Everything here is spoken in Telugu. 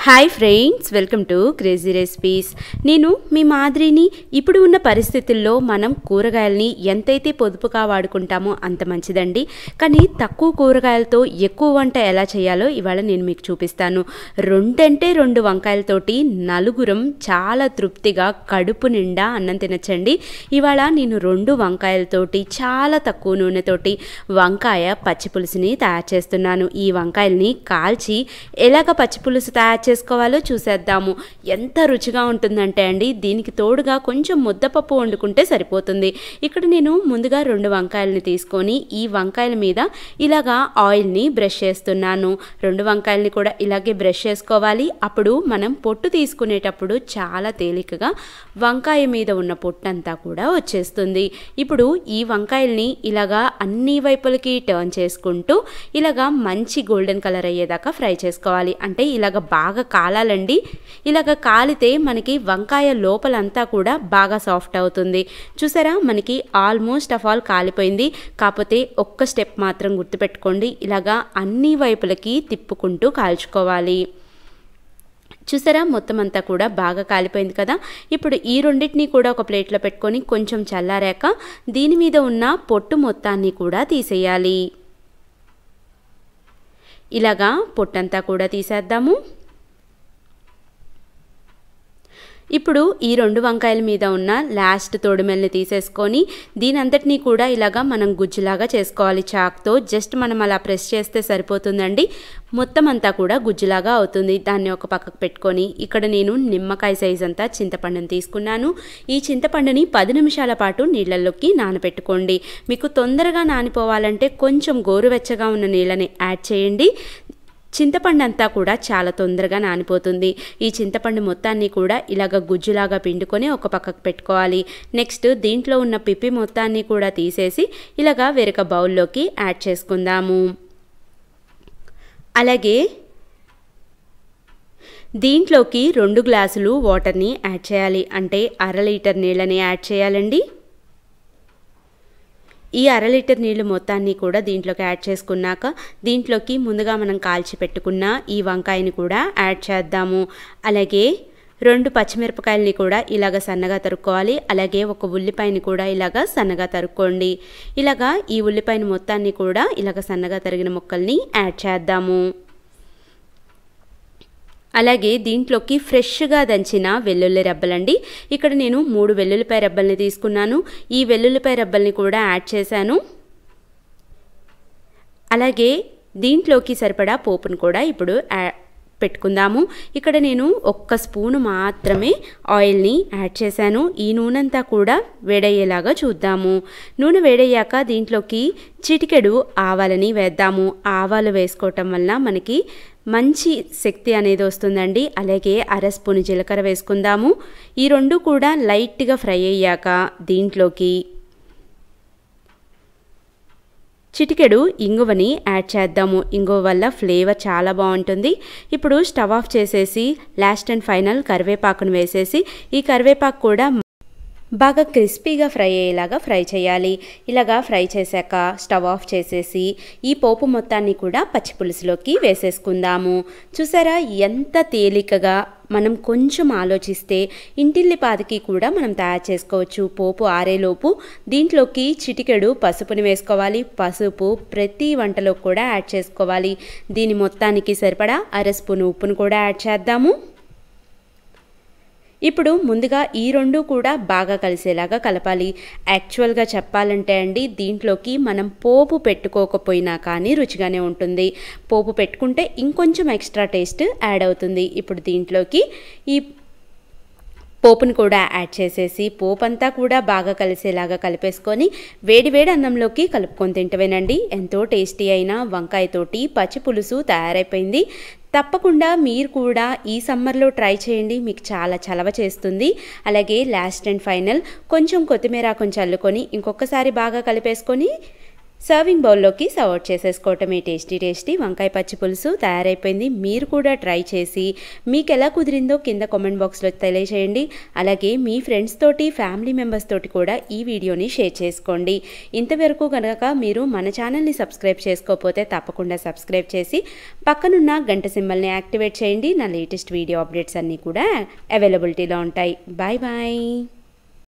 hi friends welcome to crazy recipes నేను మీ మాదిరిని ఇప్పుడు ఉన్న పరిస్థితుల్లో మనం కూరగాయలని ఎంతైతే పొదుపుగా వాడుకుంటామో అంత మంచిదండి కానీ తక్కువ కూరగాయలతో ఎక్కువ వంట ఎలా చేయాలో ఇవాళ నేను మీకు చూపిస్తాను రెండంటే రెండు వంకాయలతోటి నలుగురం చాలా తృప్తిగా కడుపు నిండా అన్నం తినచ్చండి ఇవాళ నేను రెండు వంకాయలతోటి చాలా తక్కువ నూనెతోటి వంకాయ పచ్చి పులుసుని తయారు చేస్తున్నాను ఈ వంకాయల్ని కాల్చి ఎలాగ పచ్చి పులుసు తయారు చేసుకోవాలో చూసేద్దాము ఎంత రుచిగా ఉంటుందంటే అండి దీనికి తోడుగా కొంచెం ముద్దపప్పు వండుకుంటే సరిపోతుంది ఇక్కడ నేను ముందుగా రెండు వంకాయలని తీసుకొని ఈ వంకాయల మీద ఇలాగా ఆయిల్ని బ్రష్ చేస్తున్నాను రెండు వంకాయలని కూడా ఇలాగే బ్రష్ చేసుకోవాలి అప్పుడు మనం పొట్టు తీసుకునేటప్పుడు చాలా తేలికగా వంకాయ మీద ఉన్న పొట్టు అంతా కూడా వచ్చేస్తుంది ఇప్పుడు ఈ వంకాయల్ని ఇలాగా అన్ని వైపులకి టర్న్ చేసుకుంటూ ఇలాగా మంచి గోల్డెన్ కలర్ అయ్యేదాకా ఫ్రై చేసుకోవాలి అంటే ఇలాగ బాగా కాలాలండి ఇలాగ కాలితే మనకి వంకాయ లోపలంతా కూడా బాగా సాఫ్ట్ అవుతుంది చూసారా మనకి ఆల్మోస్ట్ ఆఫ్ ఆల్ కాలిపోయింది కాకపోతే ఒక్క స్టెప్ మాత్రం గుర్తుపెట్టుకోండి ఇలాగా అన్ని వైపులకి తిప్పుకుంటూ కాల్చుకోవాలి చూసారా మొత్తం అంతా కూడా బాగా కాలిపోయింది కదా ఇప్పుడు ఈ రెండింటిని కూడా ఒక ప్లేట్లో పెట్టుకొని కొంచెం చల్లారాక దీని మీద ఉన్న పొట్టు మొత్తాన్ని కూడా తీసేయాలి ఇలాగా పొట్టంతా కూడా తీసేద్దాము ఇప్పుడు ఈ రెండు వంకాయల మీద ఉన్న లాస్ట్ తోడుమెల్ని తీసేసుకొని దీని అంతటినీ కూడా ఇలాగా మనం గుజ్జులాగా చేసుకోవాలి చాక్తో జస్ట్ మనం అలా ప్రెస్ చేస్తే సరిపోతుందండి మొత్తం అంతా కూడా గుజ్జులాగా అవుతుంది దాన్ని ఒక పక్కకు పెట్టుకొని ఇక్కడ నేను నిమ్మకాయ సైజ్ అంతా చింతపండుని తీసుకున్నాను ఈ చింతపండుని పది నిమిషాల పాటు నీళ్ళల్లోకి నానబెట్టుకోండి మీకు తొందరగా నానిపోవాలంటే కొంచెం గోరువెచ్చగా ఉన్న నీళ్ళని యాడ్ చేయండి చింతపండు అంతా కూడా చాలా తొందరగా నానిపోతుంది ఈ చింతపండు మొత్తాన్ని కూడా ఇలాగ గుజ్జులాగా పిండుకొని ఒక పక్కకు పెట్టుకోవాలి నెక్స్ట్ దీంట్లో ఉన్న పిప్పి మొత్తాన్ని కూడా తీసేసి ఇలాగా వేరొక బౌల్లోకి యాడ్ చేసుకుందాము అలాగే దీంట్లోకి రెండు గ్లాసులు వాటర్ని యాడ్ చేయాలి అంటే అర లీటర్ నీళ్ళని యాడ్ చేయాలండి ఈ అర లీటర్ నీళ్ళు మొత్తాన్ని కూడా దీంట్లోకి యాడ్ చేసుకున్నాక దీంట్లోకి ముందుగా మనం కాల్చి పెట్టుకున్న ఈ వంకాయని కూడా యాడ్ చేద్దాము అలాగే రెండు పచ్చిమిరపకాయలని కూడా ఇలాగ సన్నగా తరుక్కోవాలి అలాగే ఒక ఉల్లిపాయని కూడా ఇలాగ సన్నగా తరుక్కోండి ఇలాగా ఈ ఉల్లిపాయని మొత్తాన్ని కూడా ఇలాగ సన్నగా తరిగిన ముక్కల్ని యాడ్ చేద్దాము అలాగే దీంట్లోకి ఫ్రెష్గా దంచిన వెల్లుల్లి రెబ్బలండి ఇక్కడ నేను మూడు వెల్లుల్లిపాయ రెబ్బల్ని తీసుకున్నాను ఈ వెల్లుల్లిపాయ రెబ్బల్ని కూడా యాడ్ చేశాను అలాగే దీంట్లోకి సరిపడా పోపును కూడా ఇప్పుడు పెట్టుకుందాము ఇక్కడ నేను ఒక్క స్పూను మాత్రమే ఆయిల్ని యాడ్ చేశాను ఈ నూనెంతా కూడా వేడయ్యేలాగా చూద్దాము నూనె వేడయ్యాక దీంట్లోకి చిటికెడు ఆవాలని వేద్దాము ఆవాలు వేసుకోవటం వల్ల మనకి మంచి శక్తి అనేది వస్తుందండి అలాగే అర స్పూన్ జీలకర్ర వేసుకుందాము ఈ రెండు కూడా లైట్గా ఫ్రై అయ్యాక దీంట్లోకి చిటికెడు ఇంగువని యాడ్ చేద్దాము ఇంగువ వల్ల ఫ్లేవర్ చాలా బాగుంటుంది ఇప్పుడు స్టవ్ ఆఫ్ చేసేసి లాస్ట్ అండ్ ఫైనల్ కరివేపాకును వేసేసి ఈ కరివేపాకు కూడా బాగా క్రిస్పీగా ఫ్రై అయ్యేలాగా ఫ్రై చేయాలి ఇలాగా ఫ్రై చేశాక స్టవ్ ఆఫ్ చేసేసి ఈ పోపు మొత్తాన్ని కూడా పచ్చి పులుసులోకి వేసేసుకుందాము చూసారా ఎంత తేలికగా మనం కొంచెం ఆలోచిస్తే ఇంటిల్లిపాదికి కూడా మనం తయారు చేసుకోవచ్చు పోపు ఆరేలోపు దీంట్లోకి చిటికెడు పసుపుని వేసుకోవాలి పసుపు ప్రతి వంటలో కూడా యాడ్ చేసుకోవాలి దీని మొత్తానికి సరిపడా అర స్పూన్ ఉప్పును కూడా యాడ్ చేద్దాము ఇప్పుడు ముందుగా ఈ రెండు కూడా బాగా కలిసేలాగా కలపాలి యాక్చువల్గా చెప్పాలంటే అండి దీంట్లోకి మనం పోపు పెట్టుకోకపోయినా కానీ రుచిగానే ఉంటుంది పోపు పెట్టుకుంటే ఇంకొంచెం ఎక్స్ట్రా టేస్ట్ యాడ్ అవుతుంది ఇప్పుడు దీంట్లోకి ఈ పోపును కూడా యాడ్ చేసేసి పోపు అంతా కూడా బాగా కలిసేలాగా కలిపేసుకొని వేడి వేడి అన్నంలోకి కలుపుకొని తింటవేనండి ఎంతో టేస్టీ అయిన వంకాయతోటి పచ్చి పులుసు తయారైపోయింది తప్పకుండా మీరు కూడా ఈ సమ్మర్లో ట్రై చేయండి మీకు చాలా చలవ చేస్తుంది అలాగే లాస్ట్ అండ్ ఫైనల్ కొంచెం కొత్తిమీర కొంచెం చల్లుకొని ఇంకొకసారి బాగా కలిపేసుకొని సర్వింగ్ బౌల్లోకి సర్వ్ అవుట్ చేసేసుకోవటమే టేస్టీ టేస్టీ వంకాయ పచ్చి పులుసు తయారైపోయింది మీరు కూడా ట్రై చేసి మీకు ఎలా కుదిరిందో కింద కామెంట్ బాక్స్లో తెలియజేయండి అలాగే మీ ఫ్రెండ్స్ తోటి ఫ్యామిలీ మెంబర్స్ తోటి కూడా ఈ వీడియోని షేర్ చేసుకోండి ఇంతవరకు కనుక మీరు మన ఛానల్ని సబ్స్క్రైబ్ చేసుకోకపోతే తప్పకుండా సబ్స్క్రైబ్ చేసి పక్కనున్న గంట సింబల్ని యాక్టివేట్ చేయండి నా లేటెస్ట్ వీడియో అప్డేట్స్ అన్నీ కూడా అవైలబిలిటీలో ఉంటాయి బాయ్ బాయ్